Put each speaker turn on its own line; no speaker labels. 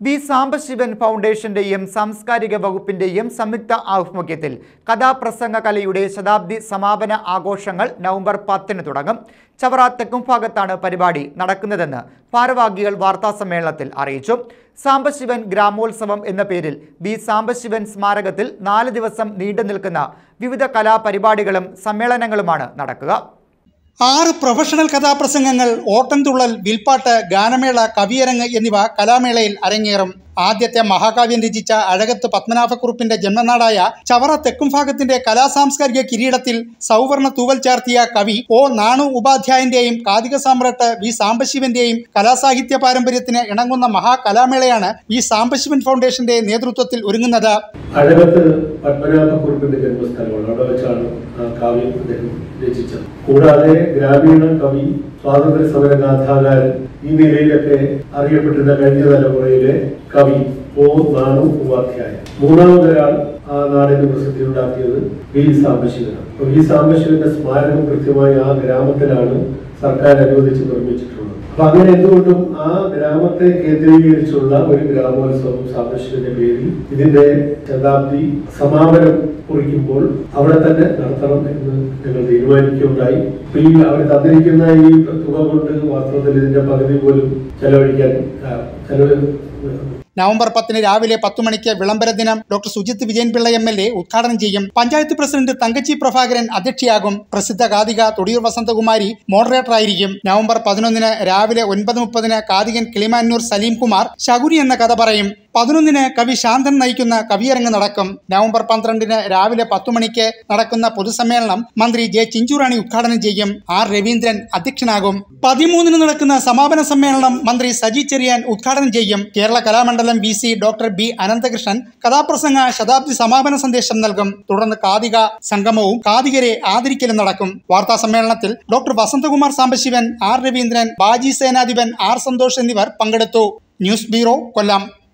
V Sambasivan ഫൗണ്ടേഷന്റെയും സാംസ്കാരിക വകുപ്പിന്റെയും സംയുക്ത ആഭിമുഖ്യത്തിൽ കഥാപ്രസംഗ കലയുടെ ശതാബ്ദി സമാപന ആഘോഷങ്ങൾ നവംബർ പത്തിന് തുടങ്ങും ചവറ തെക്കുംഭാഗത്താണ് പരിപാടി നടക്കുന്നതെന്ന് ഭാരവാഹികൾ വാർത്താസമ്മേളനത്തിൽ അറിയിച്ചു സാംബശിവൻ ഗ്രാമോത്സവം എന്ന പേരിൽ വി സാംബശിവൻ സ്മാരകത്തിൽ നാല് ദിവസം നീണ്ടു നിൽക്കുന്ന വിവിധ കലാപരിപാടികളും സമ്മേളനങ്ങളുമാണ് നടക്കുക
ആറ് പ്രൊഫഷണൽ കഥാപ്രസംഗങ്ങൾ ഓട്ടംതുള്ളൽ വിൽപ്പാട്ട് ഗാനമേള കവിയരങ്ങ് എന്നിവ കലാമേളയിൽ അരങ്ങേറും ആദ്യത്തെ മഹാകാവ്യം രചിച്ച അഴകത്ത് പത്മനാഭക്കുറുപ്പിന്റെ ജന്മനാടായ ചവറ തെക്കുംഭാഗത്തിന്റെ കലാസാംസ്കാരിക കിരീടത്തിൽ സൗവർണ തൂവൽ ചാർത്തിയ കവി ഒ നാണു ഉപാധ്യായന്റെയും കാതിക സാമ്രാട്ട് വി സാംബശിവന്റെയും കലാസാഹിത്യ പാരമ്പര്യത്തിന് ഇണങ്ങുന്ന മഹാകലാമേളയാണ് വി സാംബശിവൻ ഫൗണ്ടേഷന്റെ നേതൃത്വത്തിൽ ഒരുങ്ങുന്നത്
അഴകത്ത് പത്മനാഭക്കുറുപ്പിന്റെ ജന്മസ്ഥലമാണ് അവിടെ വെച്ചാണ് ആ കാവ്യം അദ്ദേഹം രചിച്ചത് കൂടാതെ ഗ്രാമീണ കവി സ്വാതന്ത്ര്യ സമര ഗാഥാകാരൻ ഈ നിലയിലൊക്കെ അറിയപ്പെട്ടിരുന്ന കഴിഞ്ഞ തലമുറയിലെ കവി ഒ നാണു ഉപാധ്യായ മൂന്നാമതൊരാൾ ആ നാടിന് പ്രസിദ്ധി ഉണ്ടാക്കിയത് വി സാംബശിവനാണ് അപ്പൊ വി സാംബശിവന്റെ സ്മാരകം കൃത്യമായി ആ ഗ്രാമത്തിലാണ് സർക്കാർ അനുവദിച്ച് നിർമ്മിച്ചിട്ടുള്ളത് അപ്പൊ അങ്ങനെ എന്തുകൊണ്ടും ആ ഗ്രാമത്തെ കേന്ദ്രീകരിച്ചുള്ള ഒരു ഗ്രാമോത്സവം സാംബശിവന്റെ പേരിൽ ഇതിന്റെ ശതാബ്ദി സമാപനം കുറിക്കുമ്പോൾ അവിടെ തന്നെ നടത്തണം എന്ന് ഞങ്ങൾ തീരുമാനിക്കുകയുണ്ടായി അപ്പൊ ഈ അവർ തന്നിരിക്കുന്ന ഈ തുക കൊണ്ട് വാസ്തവത്തിൽ ഇതിന്റെ പകുതി പോലും ചെലവഴിക്കാൻ ആ, ചെലവ്
നവംബർ പത്തിന് രാവിലെ പത്തു മണിക്ക് വിളംബര ദിനം doctor Sujith Vijayan Pillai M L A ഉദ്ഘാടനം ചെയ്യും പഞ്ചായത്ത് പ്രസിഡന്റ് തങ്കച്ചി പ്രഭാകരൻ അധ്യക്ഷയാകും പ്രസിദ്ധ കാതിക തൊടിയൂർ വസന്തകുമാരി മോഡറേറ്റർ ആയിരിക്കും നവംബർ പതിനൊന്നിന് രാവിലെ ഒൻപത് മുപ്പതിന് കാതികൻ കിളിമാന്നൂർ സലീം കുമാർ ശകുരി എന്ന കഥ പറയും പതിനൊന്നിന് കവി ശാന്തൻ നയിക്കുന്ന കവിയരങ്ങ് നടക്കും നവംബർ പന്ത്രണ്ടിന് രാവിലെ പത്തു മണിക്ക് നടക്കുന്ന പൊതുസമ്മേളനം മന്ത്രി ജെ ചിഞ്ചുറാണി ഉദ്ഘാടനം ചെയ്യും ആർ രവീന്ദ്രൻ അധ്യക്ഷനാകും പതിമൂന്നിന് നടക്കുന്ന സമാപന സമ്മേളനം മന്ത്രി സജി ചെറിയാൻ ഉദ്ഘാടനം ചെയ്യും Kerala Kalamandalam V C doctor B Ananthakrishnan കഥാപ്രസംഗ ശതാബ്ദി സമാപന സന്ദേശം നൽകും തുടർന്ന് കാതിക സംഗമവും കാതികരെ ആദരിക്കലും നടക്കും വാർത്താ സമ്മേളനത്തിൽ doctor Vasanthakumar Sambasivan R Raveendran Baji Senadhipan R Santhosh എന്നിവർ പങ്കെടുത്തു ന്യൂസ് ബ്യൂറോ കൊല്ലം